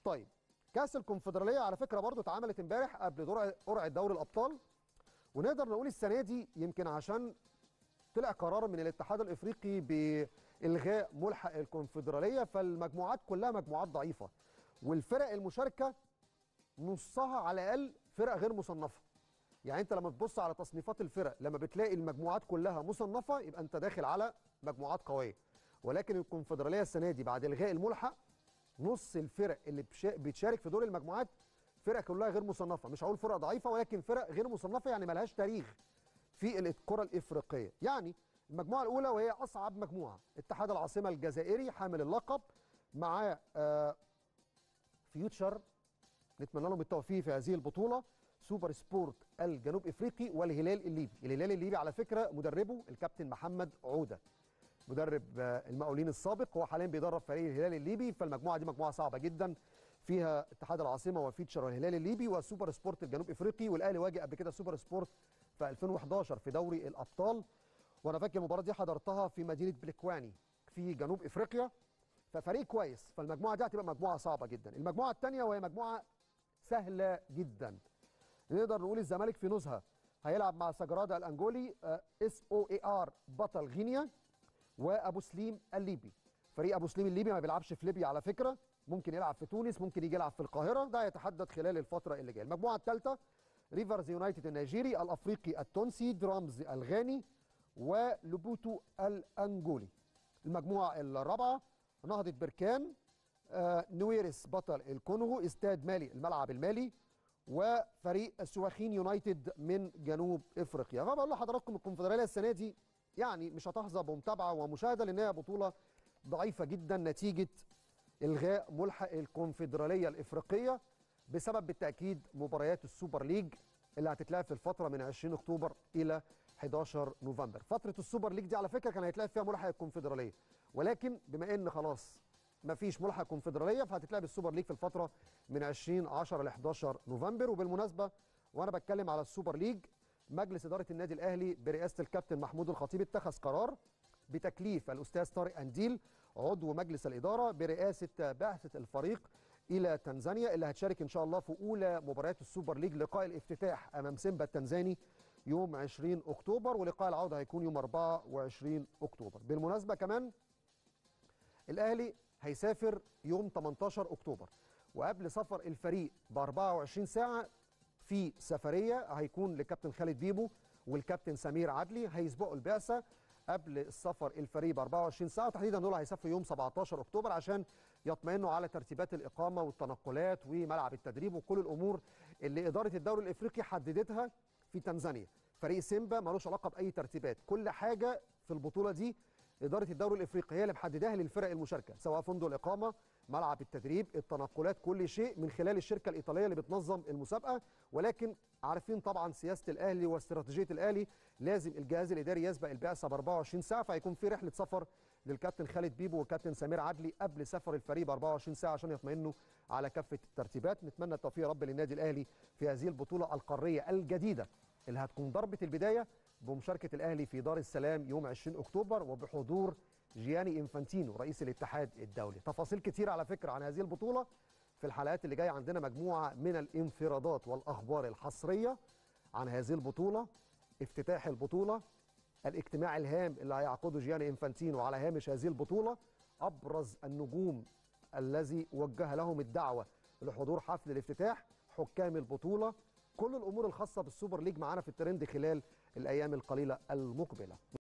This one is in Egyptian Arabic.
طيب كاس الكونفدراليه على فكره برضو اتعملت امبارح قبل درع- قرعه دوري الابطال ونقدر نقول السنه دي يمكن عشان طلع قرار من الاتحاد الافريقي بالغاء ملحق الكونفدراليه فالمجموعات كلها مجموعات ضعيفه والفرق المشاركه نصها على الاقل فرق غير مصنفه يعني انت لما تبص على تصنيفات الفرق لما بتلاقي المجموعات كلها مصنفه يبقى انت داخل على مجموعات قويه ولكن الكونفدراليه السنه دي بعد الغاء الملحق نص الفرق اللي بشا- بتشارك في دور المجموعات فرق كلها غير مصنفه مش هقول فرق ضعيفه ولكن فرق غير مصنفه يعني ملهاش تاريخ في الكره الافريقيه يعني المجموعه الاولى وهي اصعب مجموعه اتحاد العاصمه الجزائري حامل اللقب معاه آه فيوتشر نتمنى لهم التوفيق في هذه البطوله سوبر سبورت الجنوب افريقي والهلال الليبي الهلال الليبي على فكره مدربه الكابتن محمد عوده مدرب آه، المقاولين السابق هو حاليا بيدرب فريق الهلال الليبي فالمجموعه دي مجموعه صعبه جدا فيها اتحاد العاصمه وفيتشر والهلال الليبي وسوبر سبورت الجنوب افريقي والاهلي واجه قبل كده سوبر سبورت في 2011 في دوري الابطال وانا فاكر المباراه دي حضرتها في مدينه بلكواني في جنوب افريقيا ففريق كويس فالمجموعه دي هتبقى مجموعه صعبه جدا المجموعه الثانيه وهي مجموعه سهله جدا نقدر نقول الزمالك في نزهه هيلعب مع سجرادا الانجولي اس او اي ار بطل غينيا وابو سليم الليبي فريق ابو سليم الليبي ما بيلعبش في ليبيا على فكره ممكن يلعب في تونس ممكن يجي يلعب في القاهره ده يتحدد خلال الفتره اللي جايه المجموعه الثالثه ريفرز يونايتد النيجيري الافريقي التونسي درامز الغاني ولوبوتو الانجولي المجموعه الرابعه نهضه بركان آه، نويرس بطل الكونغو استاد مالي الملعب المالي وفريق سواخين يونايتد من جنوب افريقيا فبقول لحضراتكم الكونفدراليه السنه دي يعني مش هتحظى بمتابعه ومشاهده لان هي بطوله ضعيفه جدا نتيجه الغاء ملحق الكونفدراليه الافريقيه بسبب بالتاكيد مباريات السوبر ليج اللي هتتلعب في الفتره من 20 اكتوبر الى 11 نوفمبر فتره السوبر ليج دي على فكره كان هيتلعب فيها ملحق الكونفدراليه ولكن بما ان خلاص ما فيش ملحق كونفدراليه فهتتلعب السوبر ليج في الفتره من 20 10 ل 11 نوفمبر وبالمناسبه وانا بتكلم على السوبر ليج مجلس اداره النادي الاهلي برئاسه الكابتن محمود الخطيب اتخذ قرار بتكليف الاستاذ طارق انديل عضو مجلس الاداره برئاسه بعثه الفريق الى تنزانيا اللي هتشارك ان شاء الله في اولى مباريات السوبر ليج لقاء الافتتاح امام سيمبا التنزاني يوم 20 اكتوبر ولقاء العوده هيكون يوم 24 اكتوبر بالمناسبه كمان الاهلي هيسافر يوم 18 اكتوبر وقبل سفر الفريق ب 24 ساعه في سفريه هيكون لكابتن خالد بيبو والكابتن سمير عدلي هيسبقوا البعثه قبل السفر الفريق ب 24 ساعه وتحديدا دول هيسافروا يوم 17 اكتوبر عشان يطمئنوا على ترتيبات الاقامه والتنقلات وملعب التدريب وكل الامور اللي اداره الدوري الافريقي حددتها في تنزانيا فريق سيمبا ملوش علاقه باي ترتيبات كل حاجه في البطوله دي اداره الدوري الافريقي هي اللي محدداها للفرق المشاركه سواء فندق الاقامه ملعب التدريب التنقلات كل شيء من خلال الشركه الايطاليه اللي بتنظم المسابقه ولكن عارفين طبعا سياسه الاهلي واستراتيجيه الاهلي لازم الجهاز الاداري يسبق البعثه ب 24 ساعه فهيكون في رحله سفر للكابتن خالد بيبو والكابتن سمير عدلي قبل سفر الفريق ب 24 ساعه عشان يطمئنوا على كافه الترتيبات نتمنى التوفيق يا رب للنادي الاهلي في هذه البطوله القاريه الجديده اللي هتكون ضربه البدايه بمشاركه الاهلي في دار السلام يوم 20 اكتوبر وبحضور جياني انفانتينو رئيس الاتحاد الدولي تفاصيل كتير على فكره عن هذه البطوله في الحلقات اللي جايه عندنا مجموعه من الانفرادات والاخبار الحصريه عن هذه البطوله افتتاح البطوله الاجتماع الهام اللي هيعقده جياني انفانتينو على هامش هذه البطوله ابرز النجوم الذي وجه لهم الدعوه لحضور حفل الافتتاح حكام البطوله كل الامور الخاصه بالسوبر ليج معانا في الترند خلال الايام القليله المقبله